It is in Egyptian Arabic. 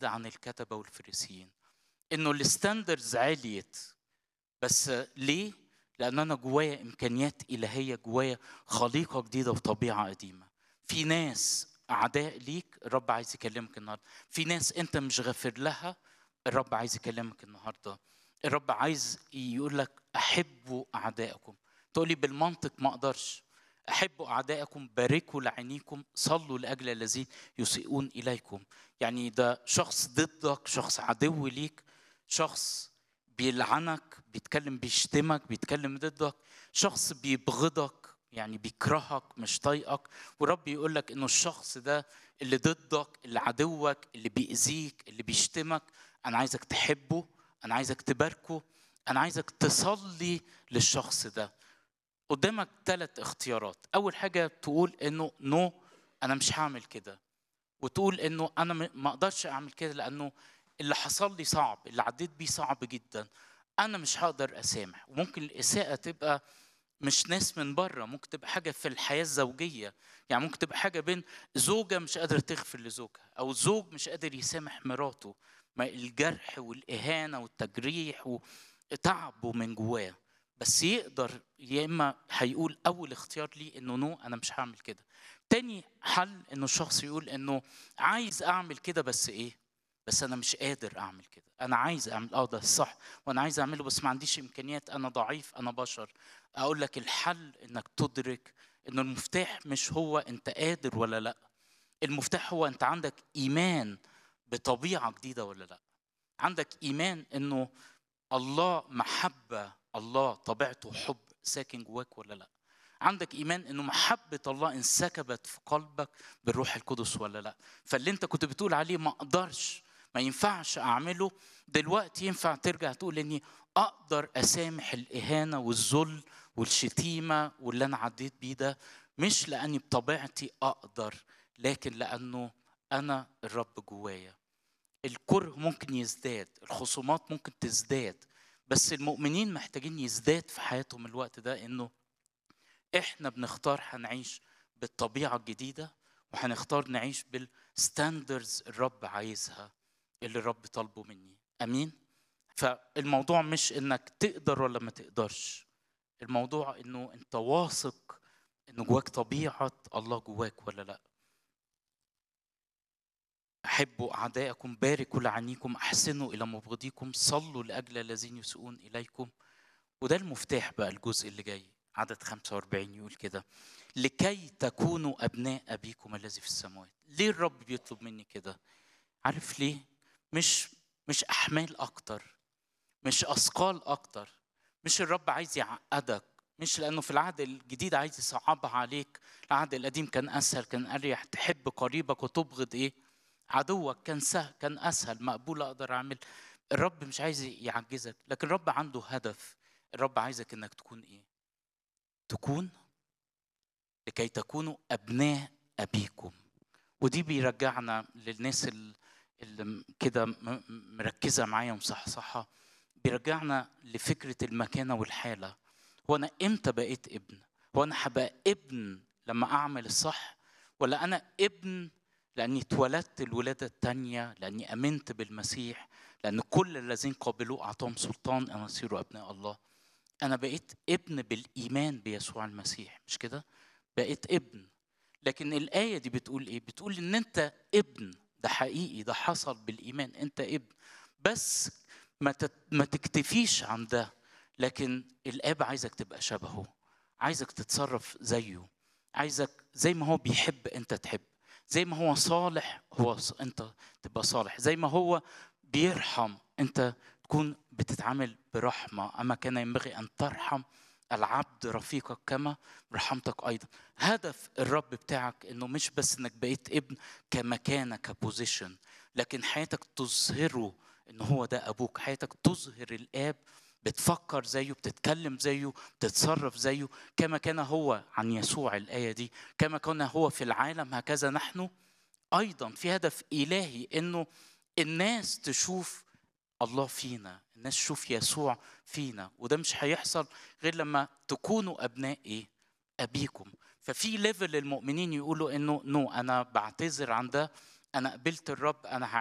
زياده عن الكتبه والفريسيين انه الستاندردز عليت بس ليه لان انا جوايا امكانيات الهيه جوايا خليقه جديده وطبيعه قديمه في ناس اعداء ليك الرب عايز يكلمك النهارده في ناس انت مش غافر لها الرب عايز يكلمك النهارده الرب عايز يقول لك احبوا اعدائكم تقول لي بالمنطق ما اقدرش احبوا اعدائكم باركوا لعينيكم صلوا لاجل الذين يسيئون اليكم يعني ده شخص ضدك شخص عدو ليك شخص بيلعنك بيتكلم بيشتمك بيتكلم ضدك شخص بيبغضك يعني بيكرهك مش طايقك والرب يقول لك انه الشخص ده اللي ضدك اللي عدوك اللي بيأذيك اللي بيشتمك انا عايزك تحبه انا عايزك تباركه انا عايزك تصلي للشخص ده قدامك ثلاث اختيارات اول حاجه تقول انه نو انا مش هعمل كده وتقول انه انا ما اقدرش اعمل كده لانه اللي حصل لي صعب اللي عديت بيه صعب جدا انا مش هقدر اسامح وممكن الاساءه تبقى مش ناس من بره ممكن تبقى حاجه في الحياه الزوجيه يعني ممكن تبقى حاجه بين زوجه مش قادره تغفر لزوجها او زوج مش قادر يسامح مراته ما الجرح والاهانه والتجريح وتعبه من جواه بس يقدر يا اما هيقول اول اختيار ليه انه نو انا مش هعمل كده تاني حل انه الشخص يقول انه عايز اعمل كده بس ايه بس انا مش قادر اعمل كده انا عايز اعمل اه ده الصح وانا عايز اعمله بس ما عنديش امكانيات انا ضعيف انا بشر اقول لك الحل انك تدرك ان المفتاح مش هو انت قادر ولا لا المفتاح هو انت عندك ايمان بطبيعه جديده ولا لا عندك ايمان انه الله محبه الله طبيعته حب ساكن جواك ولا لا عندك ايمان انه محبه الله انسكبت في قلبك بالروح القدس ولا لا فاللي انت كنت بتقول عليه ما اقدرش ما ينفعش اعمله دلوقتي ينفع ترجع تقول اني اقدر اسامح الاهانه والذل والشتيمه واللي انا عديت بيه ده مش لاني بطبيعتي اقدر لكن لانه انا الرب جوايا الكره ممكن يزداد الخصومات ممكن تزداد بس المؤمنين محتاجين يزداد في حياتهم الوقت ده انه احنا بنختار هنعيش بالطبيعه الجديده وهنختار نعيش بالستاندرز الرب عايزها اللي الرب طالبه مني امين فالموضوع مش انك تقدر ولا ما تقدرش الموضوع انه انت واثق ان جواك طبيعه الله جواك ولا لا احبوا اعدائكم باركوا لعنيكم احسنوا الى مبغضيكم صلوا لاجل الذين يسيئون اليكم وده المفتاح بقى الجزء اللي جاي عدد 45 يقول كده لكي تكونوا ابناء ابيكم الذي في السماوات ليه الرب بيطلب مني كده عارف ليه مش مش احمال اكتر مش اثقال اكتر مش الرب عايز يعقدك مش لانه في العهد الجديد عايز يصعبها عليك العهد القديم كان اسهل كان اريح تحب قريبك وتبغض ايه عدوك كان سهل كان اسهل مقبول اقدر اعمل الرب مش عايز يعجزك لكن الرب عنده هدف الرب عايزك انك تكون ايه تكون لكي تكونوا ابناء ابيكم ودي بيرجعنا للناس اللي كده مركزه معايا ومصحصحه بيرجعنا لفكره المكانه والحاله هو انا امتى بقيت ابن هو انا هبقى ابن لما اعمل الصح ولا انا ابن لاني اتولدت الولاده الثانيه لاني امنت بالمسيح لان كل الذين قابلوه اعطاهم سلطان ان يصيروا ابناء الله انا بقيت ابن بالايمان بيسوع المسيح مش كده بقيت ابن لكن الايه دي بتقول ايه بتقول ان انت ابن ده حقيقي ده حصل بالايمان انت ابن بس ما ما تكتفيش عن ده لكن الاب عايزك تبقى شبهه عايزك تتصرف زيه عايزك زي ما هو بيحب انت تحب زي ما هو صالح هو انت تبقى صالح زي ما هو بيرحم انت تكون بتتعامل برحمه اما كان ينبغي ان ترحم العبد رفيقك كما رحمتك ايضا هدف الرب بتاعك انه مش بس انك بقيت ابن كمكانه كبوزيشن لكن حياتك تظهره ان هو ده ابوك حياتك تظهر الاب بتفكر زيه بتتكلم زيه بتتصرف زيه كما كان هو عن يسوع الآية دي كما كان هو في العالم هكذا نحن أيضا في هدف إلهي إنه الناس تشوف الله فينا الناس تشوف يسوع فينا وده مش هيحصل غير لما تكونوا أبناء إيه؟ أبيكم ففي ليفل المؤمنين يقولوا إنه نو أنا بعتذر عن ده أنا قبلت الرب أنا